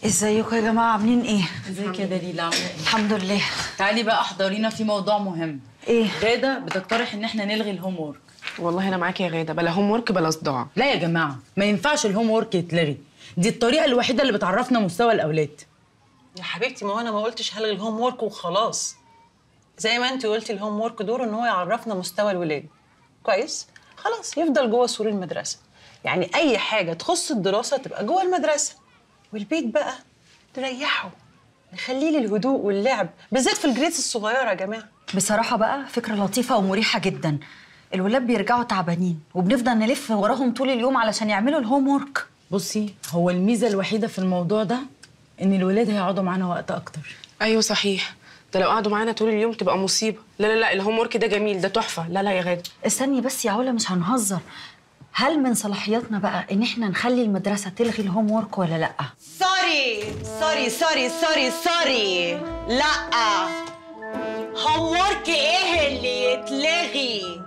ازيكم يا جماعه عاملين ايه ازيك يا دليل عامله ايه؟ الحمد لله تعالي بقى احضرينا في موضوع مهم ايه غاده بتقترح ان احنا نلغي الهوم وورك والله انا معاكي يا غاده بلا هوم ورك بلا صداع لا يا جماعه ما ينفعش الهوم وورك يتلغي دي الطريقه الوحيده اللي بتعرفنا مستوى الاولاد يا حبيبتي ما هو انا ما قلتش هلغي الهوم وورك وخلاص زي ما انت قلتي الهوم وورك دوره ان هو يعرفنا مستوى الولاد كويس خلاص يفضل جوه سور المدرسه يعني اي حاجه تخص الدراسه تبقى جوه المدرسه والبيت بقى نريحه نخليه للهدوء واللعب بالذات في الجريدز الصغيره يا جماعه بصراحه بقى فكره لطيفه ومريحه جدا الولاد بيرجعوا تعبانين وبنفضل نلف وراهم طول اليوم علشان يعملوا الهوم وورك بصي هو الميزه الوحيده في الموضوع ده ان الولاد هيقعدوا معانا وقت اكتر ايوه صحيح ده لو قعدوا معانا طول اليوم تبقى مصيبه لا لا لا الهوم ورك ده جميل ده تحفه لا لا يا غاده استني بس يا علا مش هنهزر هل من صلاحياتنا بقى ان احنا نخلي المدرسه تلغي الهوم وورك ولا لا سوري سوري سوري سوري سوري لا هوم ورك ايه اللي يتلغي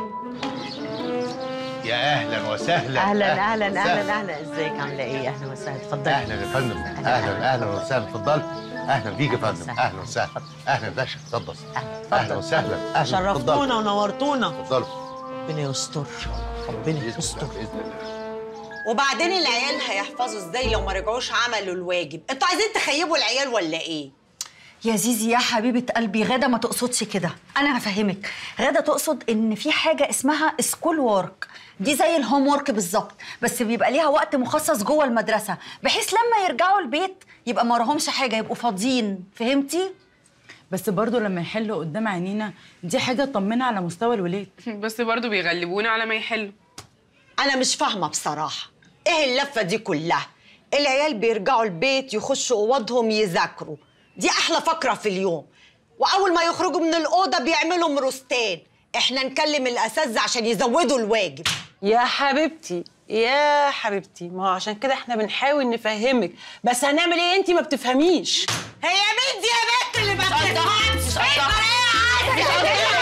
يا اهلا وسهلا اهلا اهلا اهلا وسهلا. اهلا ازيك عامله ايه اهلا وسهلا اتفضلي اهلا يا فندم اهلا اهلا وسهلا اتفضل اهلا بيك يا فندم وسهلا. اهلا وسهلا اهلا باشا اتفضل اتفضل. اهلا وسهلا اهلا شرفتونا ونورتونا اتفضلوا ربنا يستر ربنا بإذن يستر الله بإذن الله وبعدين العيال هيحفظوا ازاي لو ما رجعوش عملوا الواجب انتوا عايزين تخيبوا العيال ولا ايه يا زيزي يا حبيبه قلبي غاده ما تقصدش كده انا هفهمك غاده تقصد ان في حاجه اسمها سكول وورك دي زي الهوم وورك بالظبط بس بيبقى ليها وقت مخصص جوه المدرسه بحيث لما يرجعوا البيت يبقى ما وراهمش حاجه يبقوا فاضيين فهمتي بس برضو لما يحلوا قدام عينينا دي حاجه تطمنا على مستوى الولاد بس برضو بيغلبونا على ما يحلوا انا مش فاهمه بصراحه ايه اللفه دي كلها العيال بيرجعوا البيت يخشوا اوضهم يذاكروا دي احلى فقره في اليوم واول ما يخرجوا من الاوضه بيعملوا مروستين احنا نكلم الاساتذه عشان يزودوا الواجب يا حبيبتي يا حبيبتي ما هو عشان كده احنا بنحاول نفهمك بس هنعمل ايه انت ما بتفهميش هي مين دي يا بنت اللي ما بتفهمش؟ ايه